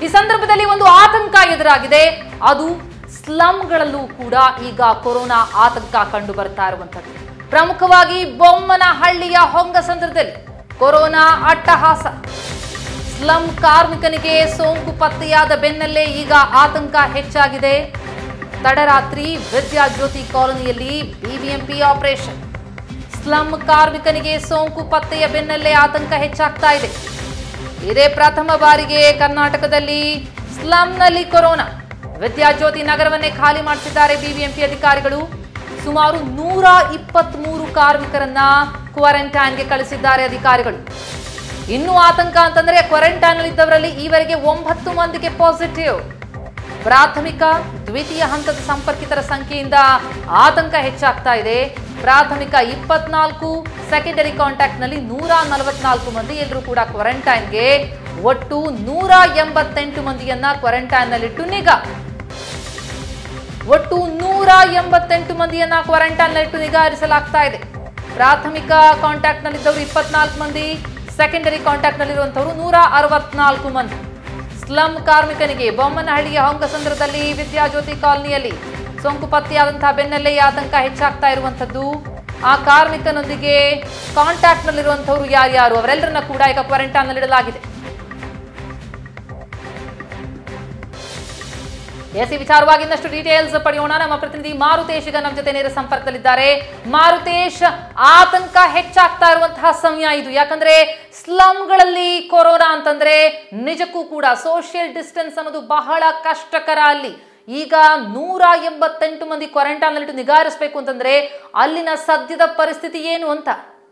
ಈ ಸಂದರ್ಭದಲ್ಲಿ ಒಂದು ಆತಂಕ ಎದುರಾಗಿದೆ ಅದು ಸ್ಲಂಗಳಲ್ಲೂ ಕೂಡ ಈಗ ಕೊರೋನಾ ಆತಂಕ ಕಂಡು ಬರ್ತಾ ಇರುವಂತದ್ದು ಪ್ರಮುಖವಾಗಿ ಬೊಮ್ಮನಹಳ್ಳಿಯ ಹೊಂಗಸಂದ್ರದಲ್ಲಿ ಕೊರೋನಾ ಅಟ್ಟಹಾಸ ಸ್ಲಂ ಕಾರ್ಮಿಕನಿಗೆ ಸೋಂಕು ಪತ್ತೆಯಾದ ಬೆನ್ನಲ್ಲೇ ಈಗ ಆತಂಕ ಹೆಚ್ಚಾಗಿದೆ ತಡರಾತ್ರಿ ವಿದ್ಯಾಜ್ಯೋತಿ ಕಾಲೋನಿಯಲ್ಲಿ ಬಿಬಿಎಂಪಿ ಆಪರೇಷನ್ ಸ್ಲಂ ಕಾರ್ಮಿಕನಿಗೆ ಸೋಂಕು ಪತ್ತೆಯ ಬೆನ್ನಲ್ಲೇ ಆತಂಕ ಹೆಚ್ಚಾಗ್ತಾ ಇದೆ ಇದೇ ಪ್ರಥಮ ಬಾರಿಗೆ ಕರ್ನಾಟಕದಲ್ಲಿ ಸ್ಲಂನಲ್ಲಿ ಕೊರೋನಾ ವಿದ್ಯಾಜ್ಯೋತಿ ನಗರವನ್ನೇ ಖಾಲಿ ಮಾಡಿಸಿದ್ದಾರೆ ಬಿಬಿಎಂಪಿ ಅಧಿಕಾರಿಗಳು ಸುಮಾರು ನೂರ ಇಪ್ಪತ್ಮೂರು ಕಾರ್ಮಿಕರನ್ನ ಕ್ವಾರಂಟೈನ್ಗೆ ಕಳಿಸಿದ್ದಾರೆ ಅಧಿಕಾರಿಗಳು ಇನ್ನೂ ಆತಂಕ ಅಂತಂದ್ರೆ ಕ್ವಾರಂಟೈನ್ ಇದ್ದವರಲ್ಲಿ ಈವರೆಗೆ ಒಂಬತ್ತು ಮಂದಿಗೆ ಪಾಸಿಟಿವ್ ಪ್ರಾಥಮಿಕ ದ್ವಿತೀಯ ಹಂತದ ಸಂಪರ್ಕಿತರ ಸಂಖ್ಯೆಯಿಂದ ಆತಂಕ ಹೆಚ್ಚಾಗ್ತಾ ಇದೆ ಪ್ರಾಥಮಿಕ ಇಪ್ಪತ್ನಾಲ್ಕು ಸೆಕೆಂಡರಿ ಕಾಂಟ್ಯಾಕ್ಟ್ ನಲ್ಲಿ ನೂರ ನಲವತ್ನಾಲ್ಕು ಮಂದಿ ಎಲ್ಲರೂ ಕೂಡ ಕ್ವಾರಂಟೈನ್ಗೆ ಒಟ್ಟು ನೂರ ಎಂಬತ್ತೆಂಟು ಮಂದಿಯನ್ನ ಕ್ವಾರಂಟೈನ್ ನಲ್ಲಿಟ್ಟು ನಿಗಾ ಒಟ್ಟು ನೂರ ಎಂಬತ್ತೆಂಟು ಮಂದಿಯನ್ನ ಕ್ವಾರಂಟೈನ್ ನಲ್ಲಿಟ್ಟು ನಿಗಾ ಹರಿಸಲಾಗ್ತಾ ಇದೆ ಪ್ರಾಥಮಿಕ ಕಾಂಟ್ಯಾಕ್ಟ್ ನಲ್ಲಿದ್ದವರು ಇಪ್ಪತ್ನಾಲ್ಕು ಮಂದಿ ಸೆಕೆಂಡರಿ ಕಾಂಟ್ಯಾಕ್ಟ್ ನಲ್ಲಿರುವಂತವರು ನೂರ ಅರವತ್ನಾಲ್ಕು ಮಂದಿ ಸ್ಲಂ ಕಾರ್ಮಿಕನಿಗೆ ಬೊಮ್ಮನಹಳ್ಳಿಯ ಹೊಂಗಸಂದ್ರದಲ್ಲಿ ವಿದ್ಯಾಜ್ಯೋತಿ ಕಾಲನಿಯಲ್ಲಿ ಸೋಂಕು ಪತ್ತೆಯಾದಂತಹ ಬೆನ್ನಲ್ಲೇ ಈ ಆತಂಕ ಹೆಚ್ಚಾಗ್ತಾ ಇರುವಂತದ್ದು ಆ ಕಾರ್ಮಿಕನೊಂದಿಗೆ ಕಾಂಟ್ಯಾಕ್ಟ್ ನಲ್ಲಿರುವಂತವರು ಯಾರ್ಯಾರು ಅವರೆಲ್ಲರನ್ನ ಕೂಡ ಈಗ ಕ್ವಾರಂಟೈನ್ ನಲ್ಲಿಡಲಾಗಿದೆ ಎಸ್ ಈ ವಿಚಾರವಾಗಿ ಇನ್ನಷ್ಟು ಡೀಟೇಲ್ಸ್ ಪಡೆಯೋಣ ನಮ್ಮ ಪ್ರತಿನಿಧಿ ಮಾರುತೇಶ್ ಈಗ ನಮ್ಮ ಜೊತೆ ನೇರ ಸಂಪರ್ಕದಲ್ಲಿದ್ದಾರೆ ಮಾರುತೇಶ್ ಆತಂಕ ಹೆಚ್ಚಾಗ್ತಾ ಇರುವಂತಹ ಸಮಯ ಇದು ಯಾಕಂದ್ರೆ ಸ್ಲಂಗಳಲ್ಲಿ ಕೊರೋನಾ ಅಂತಂದ್ರೆ ನಿಜಕ್ಕೂ ಕೂಡ ಸೋಷಿಯಲ್ ಡಿಸ್ಟೆನ್ಸ್ ಅನ್ನೋದು ಬಹಳ ಕಷ್ಟಕರ ಅಲ್ಲಿ ಈಗ ನೂರ ಎಂಬತ್ತೆಂಟು ಮಂದಿ ಕ್ವಾರಂಟೈನ್ ನಲ್ಲಿಟ್ಟು ನಿಗಾರಿಸಬೇಕು ಅಂತಂದ್ರೆ ಅಲ್ಲಿನ ಸದ್ಯದ ಪರಿಸ್ಥಿತಿ ಏನು ಅಂತ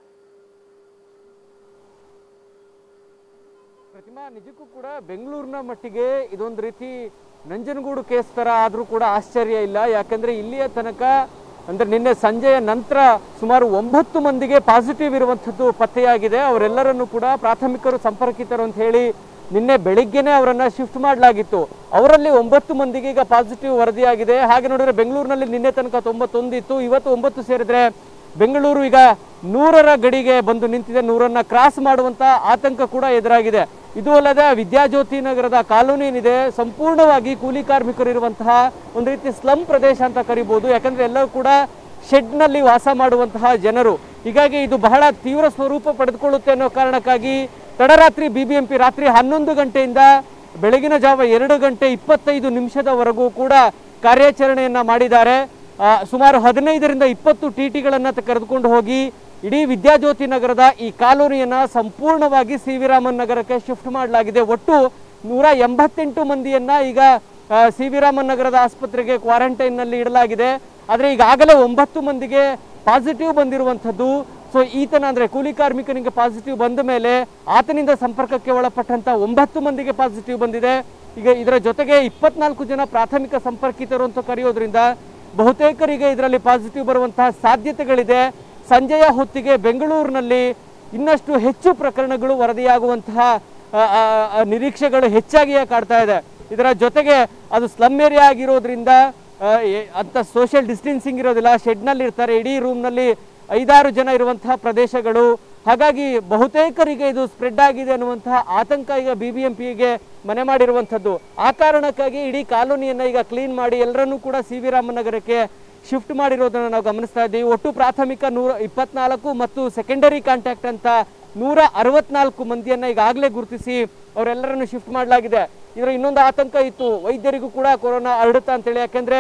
ಪ್ರತಿಮಾ ನಿಜಕ್ಕೂ ಕೂಡ ಬೆಂಗಳೂರಿನ ಮಟ್ಟಿಗೆ ಇದೊಂದು ರೀತಿ ನಂಜನಗೂಡು ಕೇಸ್ ತರ ಆದ್ರೂ ಕೂಡ ಆಶ್ಚರ್ಯ ಇಲ್ಲ ಯಾಕಂದ್ರೆ ಇಲ್ಲಿಯ ತನಕ ಅಂದ್ರೆ ನಿನ್ನೆ ಸಂಜೆಯ ನಂತರ ಸುಮಾರು ಒಂಬತ್ತು ಮಂದಿಗೆ ಪಾಸಿಟಿವ್ ಇರುವಂಥದ್ದು ಪತ್ತೆಯಾಗಿದೆ ಅವರೆಲ್ಲರನ್ನು ಕೂಡ ಪ್ರಾಥಮಿಕರು ಸಂಪರ್ಕಿತರು ಅಂತ ಹೇಳಿ ನಿನ್ನೆ ಬೆಳಿಗ್ಗೆನೆ ಅವರನ್ನ ಶಿಫ್ಟ್ ಮಾಡಲಾಗಿತ್ತು ಅವರಲ್ಲಿ ಒಂಬತ್ತು ಮಂದಿಗೆ ಈಗ ಪಾಸಿಟಿವ್ ವರದಿಯಾಗಿದೆ ಹಾಗೆ ನೋಡಿದ್ರೆ ಬೆಂಗಳೂರಿನಲ್ಲಿ ನಿನ್ನೆ ತನಕ ತೊಂಬತ್ತೊಂದಿತ್ತು ಇವತ್ತು ಒಂಬತ್ತು ಸೇರಿದ್ರೆ ಬೆಂಗಳೂರು ಈಗ ನೂರರ ಗಡಿಗೆ ಬಂದು ನಿಂತಿದೆ ನೂರನ್ನ ಕ್ರಾಸ್ ಮಾಡುವಂತ ಆತಂಕ ಕೂಡ ಎದುರಾಗಿದೆ ಇದು ಅಲ್ಲದೆ ವಿದ್ಯಾಜ್ಯೋತಿ ನಗರದ ಕಾಲೋನಿ ಏನಿದೆ ಸಂಪೂರ್ಣವಾಗಿ ಕೂಲಿ ಕಾರ್ಮಿಕರು ಇರುವಂತಹ ಒಂದು ರೀತಿ ಸ್ಲಂ ಪ್ರದೇಶ ಅಂತ ಕರಿಬಹುದು ಯಾಕಂದ್ರೆ ಎಲ್ಲರೂ ಕೂಡ ಶೆಡ್ನಲ್ಲಿ ವಾಸ ಮಾಡುವಂತಹ ಜನರು ಹೀಗಾಗಿ ಇದು ಬಹಳ ತೀವ್ರ ಸ್ವರೂಪ ಪಡೆದುಕೊಳ್ಳುತ್ತೆ ಅನ್ನೋ ಕಾರಣಕ್ಕಾಗಿ ತಡರಾತ್ರಿ ಬಿಬಿಎಂಪಿ ರಾತ್ರಿ ಹನ್ನೊಂದು ಗಂಟೆಯಿಂದ ಬೆಳಗಿನ ಜಾವ ಎರಡು ಗಂಟೆ ಇಪ್ಪತ್ತೈದು ನಿಮಿಷದವರೆಗೂ ಕೂಡ ಕಾರ್ಯಾಚರಣೆಯನ್ನ ಮಾಡಿದ್ದಾರೆ ಆ, ಸುಮಾರು ಹದಿನೈದರಿಂದ ಇಪ್ಪತ್ತು ಟಿ ಟಿಗಳನ್ನ ಕರೆದುಕೊಂಡು ಹೋಗಿ ಇಡೀ ವಿದ್ಯಾಜ್ಯೋತಿ ನಗರದ ಈ ಕಾಲೋನಿಯನ್ನ ಸಂಪೂರ್ಣವಾಗಿ ಸಿ ವಿ ರಾಮನ್ ನಗರಕ್ಕೆ ಶಿಫ್ಟ್ ಮಾಡಲಾಗಿದೆ ಒಟ್ಟು ನೂರ ಎಂಬತ್ತೆಂಟು ಮಂದಿಯನ್ನ ಈಗ ಸಿ ವಿ ರಾಮನ್ ನಗರದ ಆಸ್ಪತ್ರೆಗೆ ಕ್ವಾರಂಟೈನ್ ನಲ್ಲಿ ಇಡಲಾಗಿದೆ ಆದ್ರೆ ಈಗಾಗಲೇ ಒಂಬತ್ತು ಮಂದಿಗೆ ಪಾಸಿಟಿವ್ ಬಂದಿರುವಂಥದ್ದು ಸೊ ಈತನ ಅಂದ್ರೆ ಕೂಲಿ ಕಾರ್ಮಿಕನಿಗೆ ಪಾಸಿಟಿವ್ ಬಂದ ಮೇಲೆ ಆತನಿಂದ ಸಂಪರ್ಕಕ್ಕೆ ಒಳಪಟ್ಟಂತ ಒಂಬತ್ತು ಮಂದಿಗೆ ಪಾಸಿಟಿವ್ ಬಂದಿದೆ ಈಗ ಇದರ ಜೊತೆಗೆ ಇಪ್ಪತ್ನಾಲ್ಕು ಜನ ಪ್ರಾಥಮಿಕ ಸಂಪರ್ಕಿತರು ಅಂತ ಕರೆಯೋದ್ರಿಂದ ಬಹುತೇಕರಿಗೆ ಇದರಲ್ಲಿ ಪಾಸಿಟಿವ್ ಬರುವಂತಹ ಸಾಧ್ಯತೆಗಳಿದೆ ಸಂಜೆಯ ಹೊತ್ತಿಗೆ ಬೆಂಗಳೂರಿನಲ್ಲಿ ಇನ್ನಷ್ಟು ಹೆಚ್ಚು ಪ್ರಕರಣಗಳು ವರದಿಯಾಗುವಂತಹ ಆ, ಆ, ಆ, ನಿರೀಕ್ಷೆಗಳು ಹೆಚ್ಚಾಗಿಯೇ ಕಾಡ್ತಾ ಇದೆ ಇದರ ಜೊತೆಗೆ ಅದು ಸ್ಲಮ್ ಏರಿಯಾ ಆಗಿರೋದ್ರಿಂದ ಆ, ಎ- ಅಂತ ಸೋಷಿಯಲ್ ಡಿಸ್ಟೆನ್ಸಿಂಗ್ ಇರೋದಿಲ್ಲ ಶೆಡ್ನಲ್ಲಿ ಇರ್ತಾರೆ ಇಡೀ ರೂಮ್ನಲ್ಲಿ ಐದಾರು ಜನ ಇರುವಂತಹ ಪ್ರದೇಶಗಳು ಹಾಗಾಗಿ ಬಹುತೇಕರಿಗೆ ಇದು ಸ್ಪ್ರೆಡ್ ಆಗಿದೆ ಅನ್ನುವಂತಹ ಆತಂಕ ಈಗ ಬಿ ಬಿ ಎಂ ಪಿಗೆ ಮನೆ ಮಾಡಿರುವಂಥದ್ದು ಆ ಕಾರಣಕ್ಕಾಗಿ ಇಡೀ ಕಾಲೋನಿಯನ್ನ ಈಗ ಕ್ಲೀನ್ ಮಾಡಿ ಎಲ್ಲರನ್ನೂ ಕೂಡ ಸಿ ವಿ ರಾಮನಗರಕ್ಕೆ ಶಿಫ್ಟ್ ಮಾಡಿರೋದನ್ನು ನಾವು ಗಮನಿಸ್ತಾ ಇದ್ದೀವಿ ಒಟ್ಟು ಪ್ರಾಥಮಿಕ ನೂರ ಇಪ್ಪತ್ನಾಲ್ಕು ಮತ್ತು ಸೆಕೆಂಡರಿ ಕಾಂಟ್ಯಾಕ್ಟ್ ಅಂತ ನೂರ ಅರವತ್ನಾಲ್ಕು ಮಂದಿಯನ್ನ ಈಗಾಗಲೇ ಗುರುತಿಸಿ ಅವರೆಲ್ಲರನ್ನು ಶಿಫ್ಟ್ ಮಾಡಲಾಗಿದೆ ಇದರ ಇನ್ನೊಂದು ಆತಂಕ ಇತ್ತು ವೈದ್ಯರಿಗೂ ಕೂಡ ಕೊರೋನಾ ಹರಡುತ್ತಾ ಅಂತೇಳಿ ಯಾಕೆಂದ್ರೆ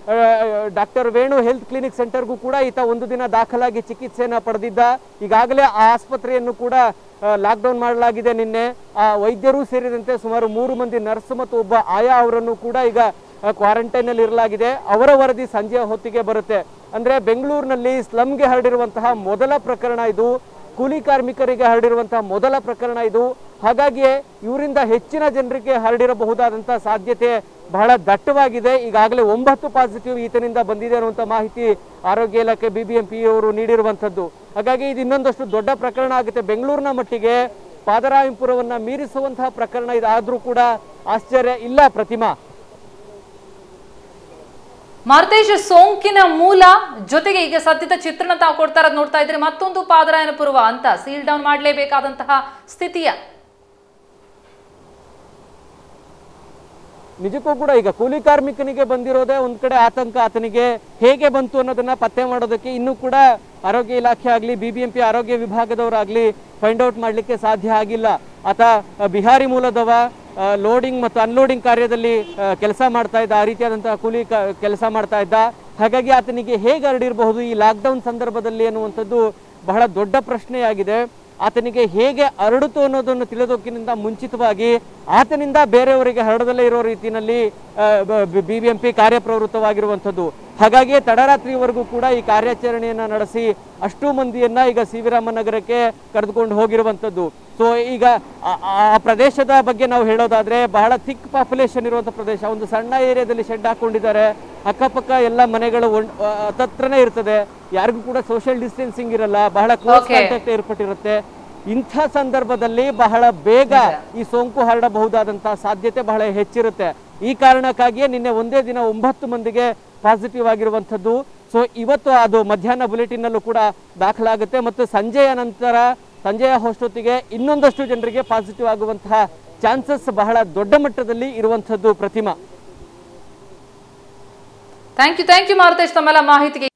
ಡಾಕ್ಟರ್ ವೇಣು ಹೆಲ್ತ್ ಕ್ಲಿನಿಕ್ ಸೆಂಟರ್ಗೂ ಕೂಡ ಈತ ಒಂದು ದಿನ ದಾಖಲಾಗಿ ಚಿಕಿತ್ಸೆಯನ್ನ ಪಡೆದಿದ್ದ ಈಗಾಗಲೇ ಆ ಆಸ್ಪತ್ರೆಯನ್ನು ಕೂಡ ಲಾಕ್ಡೌನ್ ಮಾಡಲಾಗಿದೆ ನಿನ್ನೆ ಆ ವೈದ್ಯರು ಸೇರಿದಂತೆ ಸುಮಾರು ಮೂರು ಮಂದಿ ನರ್ಸ್ ಮತ್ತು ಒಬ್ಬ ಆಯಾ ಅವರನ್ನು ಕೂಡ ಈಗ ಕ್ವಾರಂಟೈನ್ ಅಲ್ಲಿ ಇರಲಾಗಿದೆ ಅವರ ವರದಿ ಸಂಜೆಯ ಹೊತ್ತಿಗೆ ಬರುತ್ತೆ ಅಂದ್ರೆ ಬೆಂಗಳೂರಿನಲ್ಲಿ ಸ್ಲಮ್ಗೆ ಹರಡಿರುವಂತಹ ಮೊದಲ ಪ್ರಕರಣ ಇದು ಕೂಲಿ ಕಾರ್ಮಿಕರಿಗೆ ಹರಡಿರುವಂತಹ ಮೊದಲ ಪ್ರಕರಣ ಇದು ಹಾಗಾಗಿ ಇವರಿಂದ ಹೆಚ್ಚಿನ ಜನರಿಗೆ ಹರಡಿರಬಹುದಾದಂತಹ ಸಾಧ್ಯತೆ ಬಹಳ ದಟ್ಟವಾಗಿದೆ ಈಗಾಗಲೇ ಒಂಬತ್ತು ಪಾಸಿಟಿವ್ ಈತನಿಂದ ಬಂದಿದೆ ಅನ್ನುವಂಥ ಮಾಹಿತಿ ಆರೋಗ್ಯ ಇಲಾಖೆ ಬಿಬಿಎಂಪಿ ಅವರು ನೀಡಿರುವಂಥದ್ದು ಹಾಗಾಗಿ ಇದು ಇನ್ನೊಂದಷ್ಟು ದೊಡ್ಡ ಪ್ರಕರಣ ಆಗುತ್ತೆ ಬೆಂಗಳೂರಿನ ಮಟ್ಟಿಗೆ ಪಾದರಾಯಂಪುರವನ್ನ ಮೀರಿಸುವಂತಹ ಪ್ರಕರಣ ಇದಾದ್ರೂ ಕೂಡ ಆಶ್ಚರ್ಯ ಇಲ್ಲ ಪ್ರತಿಮಾ ಮಾರುತೇಶ್ ಸೋಂಕಿನ ಮೂಲ ಜೊತೆಗೆ ಈಗ ಸದ್ಯದ ಚಿತ್ರಣ ತಾವು ಕೊಡ್ತಾ ಇರೋದು ನೋಡ್ತಾ ಇದ್ರೆ ಮತ್ತೊಂದು ಪಾದರಾಯನ ಪೂರ್ವ ಅಂತ ಸೀಲ್ ಡೌನ್ ಮಾಡಲೇಬೇಕಾದಂತಹ ಸ್ಥಿತಿಯ ನಿಜಕ್ಕೂ ಕೂಡ ಈಗ ಕೂಲಿ ಕಾರ್ಮಿಕನಿಗೆ ಬಂದಿರೋದೇ ಒಂದ್ ಕಡೆ ಆತಂಕ ಆತನಿಗೆ ಹೇಗೆ ಬಂತು ಅನ್ನೋದನ್ನ ಪತ್ತೆ ಮಾಡೋದಕ್ಕೆ ಇನ್ನೂ ಕೂಡ ಆರೋಗ್ಯ ಇಲಾಖೆ ಆಗಲಿ ಬಿ ಬಿ ಎಂ ಪಿ ಆರೋಗ್ಯ ವಿಭಾಗದವರಾಗ್ಲಿ ಫೈಂಡ್ ಔಟ್ ಮಾಡಲಿಕ್ಕೆ ಸಾಧ್ಯ ಆಗಿಲ್ಲ ಆತ ಆ, ಬಿಹಾರಿ ಮೂಲದವ ಲೋಡಿಂಗ್ ಮತ್ತು ಅನ್ಲೋಡಿಂಗ್ ಕಾರ್ಯದಲ್ಲಿ ಕೆಲಸ ಮಾಡ್ತಾ ಇದ್ದ ಆ ರೀತಿಯಾದಂತಹ ಕೂಲಿ ಕೆಲಸ ಮಾಡ್ತಾ ಇದ್ದ ಹಾಗಾಗಿ ಆತನಿಗೆ ಹೇಗೆ ಹರಡಿರಬಹುದು ಈ ಲಾಕ್ಡೌನ್ ಸಂದರ್ಭದಲ್ಲಿ ಅನ್ನುವಂಥದ್ದು ಬಹಳ ದೊಡ್ಡ ಪ್ರಶ್ನೆಯಾಗಿದೆ ಆತನಿಗೆ ಹೇಗೆ ಹರಡಿತು ಅನ್ನೋದನ್ನು ತಿಳಿದೋಕ್ಕಿಂತ ಮುಂಚಿತವಾಗಿ ಆತನಿಂದ ಬೇರೆಯವರಿಗೆ ಹರಡದಲ್ಲೇ ಇರೋ ರೀತಿಯಲ್ಲಿ ಬಿ ಬಿ ಎಂ ಪಿ ಕಾರ್ಯಪ್ರವೃತ್ತವಾಗಿರುವಂಥದ್ದು ಹಾಗಾಗಿ ತಡರಾತ್ರಿವರೆಗೂ ಕೂಡ ಈ ಕಾರ್ಯಾಚರಣೆಯನ್ನ ನಡೆಸಿ ಅಷ್ಟು ಮಂದಿಯನ್ನ ಈಗ ಸಿ ವಿ ರಾಮನಗರಕ್ಕೆ ಕರೆದುಕೊಂಡು ಹೋಗಿರುವಂಥದ್ದು ಸೊ ಈಗ ಆ- ಆ ಪ್ರದೇಶದ ಬಗ್ಗೆ ನಾವು ಹೇಳೋದಾದ್ರೆ ಬಹಳ ಥಿಕ್ ಪಾಪ್ಯುಲೇಷನ್ ಇರುವಂಥ ಪ್ರದೇಶ ಒಂದು ಸಣ್ಣ ಏರಿಯಾದಲ್ಲಿ ಶೆಡ್ ಹಾಕೊಂಡಿದ್ದಾರೆ ಅಕ್ಕಪಕ್ಕ ಎಲ್ಲ ಮನೆಗಳು ಒಂದ್- ಆ, ಹತ್ತತ್ರನೇ ಇರ್ತದೆ ಯಾರಿಗೂ ಕೂಡ ಸೋಷಿಯಲ್ ಡಿಸ್ಟೆನ್ಸಿಂಗ್ ಇರಲ್ಲ ಬಹಳ ಕ್ಲೋಸ್ Okay. ಕಾಂಟ್ಯಾಕ್ಟ್ ಏರ್ಪಟ್ಟಿರುತ್ತೆ ಇಂಥ ಸಂದರ್ಭದಲ್ಲಿ ಬಹಳ ಬೇಗ ಈ ಸೋಂಕು ಹರಡಬಹುದಾದಂತಹ ಸಾಧ್ಯತೆ ಬಹಳ ಹೆಚ್ಚಿರುತ್ತೆ ಈ ಕಾರಣಕ್ಕಾಗಿಯೇ ನಿನ್ನೆ ಒಂದೇ ದಿನ ಒಂಬತ್ತು ಮಂದಿಗೆ ಪಾಸಿಟಿವ್ ಆಗಿರುವಂಥದ್ದು ಸೊ ಇವತ್ತು ಅದು ಮಧ್ಯಾಹ್ನ ಬುಲೆಟಿನ್ ಅಲ್ಲೂ ಕೂಡ ದಾಖಲಾಗುತ್ತೆ ಮತ್ತು ಸಂಜೆಯ ನಂತರ ಸಂಜೆಯ ಹೊಷ್ಟೊತ್ತಿಗೆ ಇನ್ನೊಂದಷ್ಟು ಜನರಿಗೆ ಪಾಸಿಟಿವ್ ಆಗುವಂತಹ ಚಾನ್ಸಸ್ ಬಹಳ ದೊಡ್ಡ ಮಟ್ಟದಲ್ಲಿ ಇರುವಂಥದ್ದು Pratima thank you thank you Maruthesh ತಮ್ಮೆಲ್ಲ ಮಾಹಿತಿಗೆ